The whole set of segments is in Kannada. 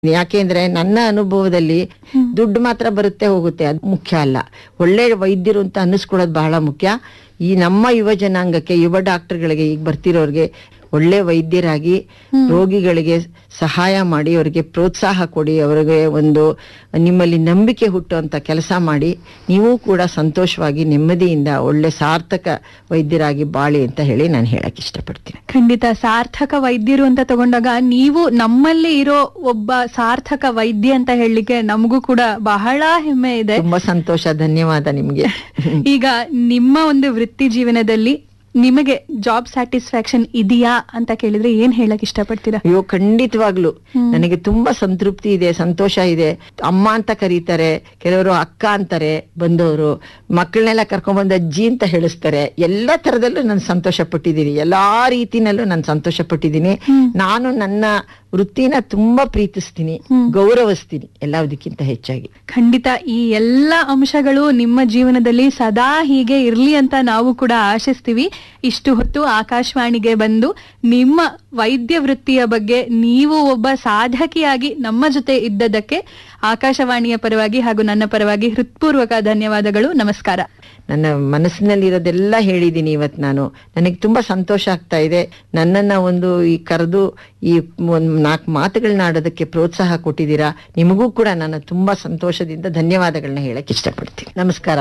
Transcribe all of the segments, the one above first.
ಯಾಕೆಂದ್ರೆ ನನ್ನ ಅನುಭವದಲ್ಲಿ ದುಡ್ಡು ಮಾತ್ರ ಬರುತ್ತೆ ಹೋಗುತ್ತೆ ಅದು ಮುಖ್ಯ ಅಲ್ಲ ಒಳ್ಳೆ ವೈದ್ಯರು ಅಂತ ಅನ್ನಿಸ್ಕೊಳ್ಳೋದು ಬಹಳ ಮುಖ್ಯ ಈ ನಮ್ಮ ಯುವ ಜನಾಂಗಕ್ಕೆ ಯುವ ಡಾಕ್ಟರ್ಗಳಿಗೆ ಈಗ ಬರ್ತಿರೋರ್ಗೆ ಒಳ್ಳೆ ವೈದ್ಯರಾಗಿ ರೋಗಿಗಳಿಗೆ ಸಹಾಯ ಮಾಡಿ ಅವರಿಗೆ ಪ್ರೋತ್ಸಾಹ ಕೊಡಿ ಅವರಿಗೆ ಒಂದು ನಿಮ್ಮಲ್ಲಿ ನಂಬಿಕೆ ಹುಟ್ಟುವಂತ ಕೆಲಸ ಮಾಡಿ ನೀವು ಕೂಡ ಸಂತೋಷವಾಗಿ ನೆಮ್ಮದಿಯಿಂದ ಒಳ್ಳೆ ಸಾರ್ಥಕ ವೈದ್ಯರಾಗಿ ಬಾಳಿ ಅಂತ ಹೇಳಿ ನಾನು ಹೇಳಕ್ ಇಷ್ಟಪಡ್ತೀನಿ ಖಂಡಿತ ಸಾರ್ಥಕ ವೈದ್ಯರು ಅಂತ ತಗೊಂಡಾಗ ನೀವು ನಮ್ಮಲ್ಲಿ ಇರೋ ಒಬ್ಬ ಸಾರ್ಥಕ ವೈದ್ಯ ಅಂತ ಹೇಳಲಿಕ್ಕೆ ನಮಗೂ ಕೂಡ ಬಹಳ ಹೆಮ್ಮೆ ಇದೆ ತುಂಬಾ ಸಂತೋಷ ಧನ್ಯವಾದ ನಿಮ್ಗೆ ಈಗ ನಿಮ್ಮ ಒಂದು ವೃತ್ತಿ ಜೀವನದಲ್ಲಿ ನಿಮಗೆ ಜಾಬ್ ಸ್ಯಾಟಿಸ್ಫ್ಯಾಕ್ಷನ್ ಇದೆಯಾ ಅಂತ ಕೇಳಿದ್ರೆ ಏನ್ ಹೇಳಕ್ ಇಷ್ಟಪಡ್ತೀರಾ ಅಯ್ಯೋ ಖಂಡಿತವಾಗ್ಲು ನನಗೆ ತುಂಬಾ ಸಂತೃಪ್ತಿ ಇದೆ ಸಂತೋಷ ಇದೆ ಅಮ್ಮ ಅಂತ ಕರೀತಾರೆ ಕೆಲವರು ಅಕ್ಕ ಅಂತಾರೆ ಬಂದವರು ಮಕ್ಕಳನ್ನೆಲ್ಲ ಕರ್ಕೊಂಡ್ಬಂದು ಅಜ್ಜಿ ಅಂತ ಹೇಳಿಸ್ತಾರೆ ಎಲ್ಲಾ ತರದಲ್ಲೂ ನಾನು ಸಂತೋಷ ಪಟ್ಟಿದ್ದೀನಿ ಎಲ್ಲಾ ರೀತಿನಲ್ಲೂ ನಾನು ಸಂತೋಷ ಪಟ್ಟಿದ್ದೀನಿ ನಾನು ನನ್ನ ವೃತ್ತಿನ ತುಂಬಾ ಪ್ರೀತಿಸ್ತೀನಿ ಗೌರವಿಸ್ತೀನಿ ಎಲ್ಲದಕ್ಕಿಂತ ಹೆಚ್ಚಾಗಿ ಖಂಡಿತ ಈ ಎಲ್ಲ ಅಂಶಗಳು ನಿಮ್ಮ ಜೀವನದಲ್ಲಿ ಸದಾ ಹೀಗೆ ಇರ್ಲಿ ಅಂತ ನಾವು ಕೂಡ ಆಶಿಸ್ತೀವಿ ಇಷ್ಟು ಹೊತ್ತು ಆಕಾಶವಾಣಿಗೆ ಬಂದು ನಿಮ್ಮ ವೈದ್ಯ ವೃತ್ತಿಯ ಬಗ್ಗೆ ನೀವು ಒಬ್ಬ ಸಾಧಕಿಯಾಗಿ ನಮ್ಮ ಜೊತೆ ಇದ್ದದಕ್ಕೆ ಆಕಾಶವಾಣಿಯ ಪರವಾಗಿ ಹಾಗೂ ನನ್ನ ಪರವಾಗಿ ಹೃತ್ಪೂರ್ವಕ ಧನ್ಯವಾದಗಳು ನಮಸ್ಕಾರ ನನ್ನ ಮನಸ್ಸಿನಲ್ಲಿರೋದೆಲ್ಲ ಹೇಳಿದ್ದೀನಿ ಇವತ್ತು ನಾನು ನನಗೆ ತುಂಬಾ ಸಂತೋಷ ಆಗ್ತಾ ಇದೆ ನನ್ನನ್ನ ಒಂದು ಈ ಕರೆದು ಈ ಒಂದು ನಾಲ್ಕು ಮಾತುಗಳನ್ನ ಆಡೋದಕ್ಕೆ ಪ್ರೋತ್ಸಾಹ ಕೊಟ್ಟಿದ್ದೀರಾ ನಿಮಗೂ ಕೂಡ ನಾನು ತುಂಬಾ ಸಂತೋಷದಿಂದ ಧನ್ಯವಾದಗಳನ್ನ ಹೇಳಕ್ ಇಷ್ಟಪಡ್ತೀನಿ ನಮಸ್ಕಾರ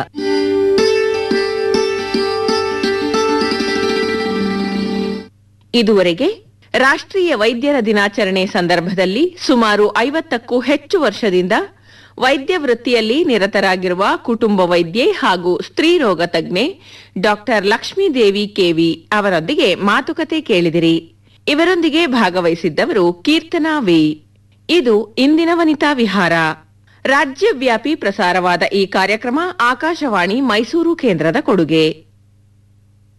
ಇದುವರೆಗೆ ರಾಷ್ಟ್ರೀಯ ವೈದ್ಯರ ದಿನಾಚರಣೆ ಸಂದರ್ಭದಲ್ಲಿ ಸುಮಾರು ಐವತ್ತಕ್ಕೂ ಹೆಚ್ಚು ವರ್ಷದಿಂದ ವೈದ್ಯ ವೃತ್ತಿಯಲ್ಲಿ ನಿರತರಾಗಿರುವ ಕುಟುಂಬ ವೈದ್ಯೆ ಹಾಗೂ ಸ್ತ್ರೀ ರೋಗ ತಜ್ಞೆ ಡಾಕ್ಟರ್ ಲಕ್ಷ್ಮೀದೇವಿ ಕೆವಿ ಅವರೊಂದಿಗೆ ಮಾತುಕತೆ ಕೇಳಿದಿರಿ ಇವರೊಂದಿಗೆ ಭಾಗವಹಿಸಿದ್ದವರು ಕೀರ್ತನಾ ವಿ ಇದು ಇಂದಿನ ವನಿತಾ ವಿಹಾರ ರಾಜ್ಯವ್ಯಾಪಿ ಪ್ರಸಾರವಾದ ಈ ಕಾರ್ಯಕ್ರಮ ಆಕಾಶವಾಣಿ ಮೈಸೂರು ಕೇಂದ್ರದ ಕೊಡುಗೆ